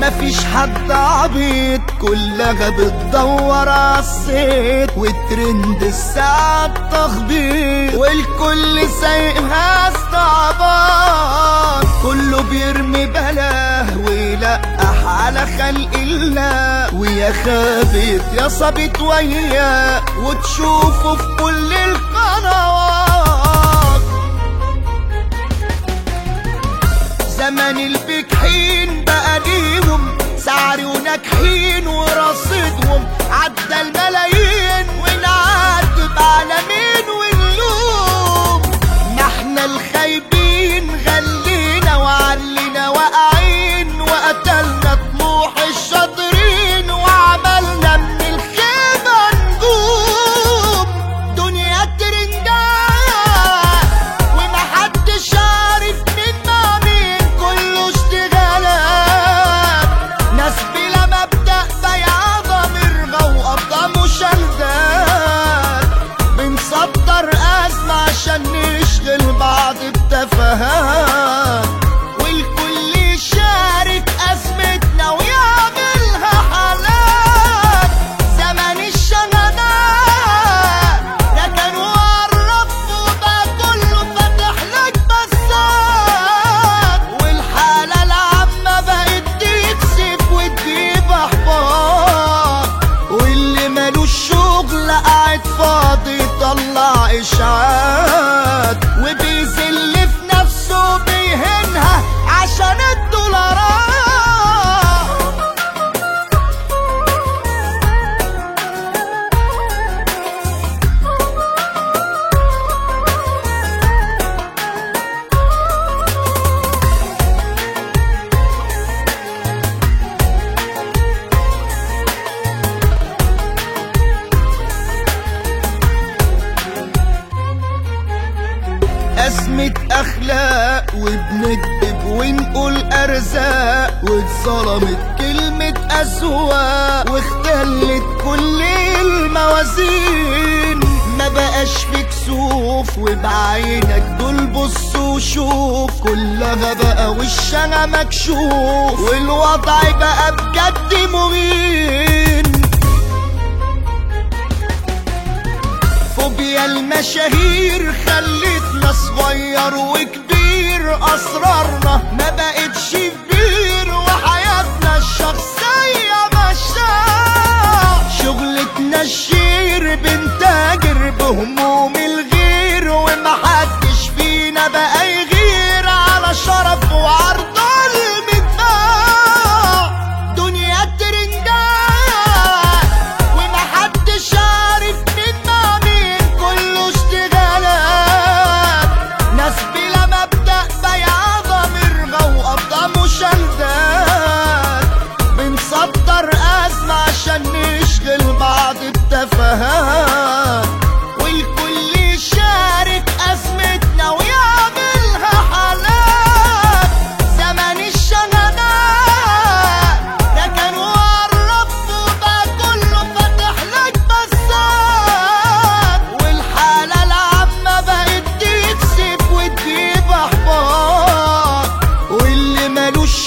مفيش حد عبيط كلها بتدور عالصيت والترند الساعة تخبيط والكل سايقها استعباط كله بيرمي بلاه ويلقح على خلق الله ويا خابت يا صبت وياه وتشوفه في كل القنوات زمن البجحين بقى ليهم سعر وناجحين ورصيدهم عدى الملايين ونعاتب على مين ونلوم ما احنا الخايبين غلينا وعلينا واقعين وقتلنا طموح الشاطرين وعملنا من الخيبة نجوم دنيا ترندات ومحدش عارف مين مع مين كله اشتغالات ناس بلا مبدأ بيع ضميرها وقضى مشاهدات بنصدر أزمة عشان نشغل بعض بتفاهات والكل يشارك أزمتنا ويعملها حالات زمن الشغنات ركن وقرب وبقى كله فاتح لك بسات والحالة العامة بقت تكسب وتجيب أحباط واللي مالوش شغل قاعد فاضي يطلع إشاعات وبيذل في نفسه بيهنها عشان الدولارات أزمة أخلاق وبنكذب ونقول أرزاق واتظلمت كلمة أذواق واختلت كل الموازين ما بقاش في كسوف وبعينك دول بص وشوف كلها بقى وشها مكشوف والوضع بقى بجد مهين فوبيا المشاهير خلتنا صغير وكبير اسرارنا ما بقتش كبير وحياتنا الشخصية مشاع شغلتنا الشير بنتاجر بهموم الغير ومحدش فينا بقى يغير على شرف وعرض المدفع دنيا ترندات ومحدش عارف مين مع مين كله اشتغالات ناس بلا مبدأ بيع ضميرها وقضى مشاهدات بنصدر أزمة عشان نشغل بعض بتفاهات والكل يشارك أزمتنا ويعملها حالات زمن الشغنات ركن وقرب وبقى كله فاتح لك بسات والحالة العامة بقت تكسب وتجيب أحباط واللي مالوش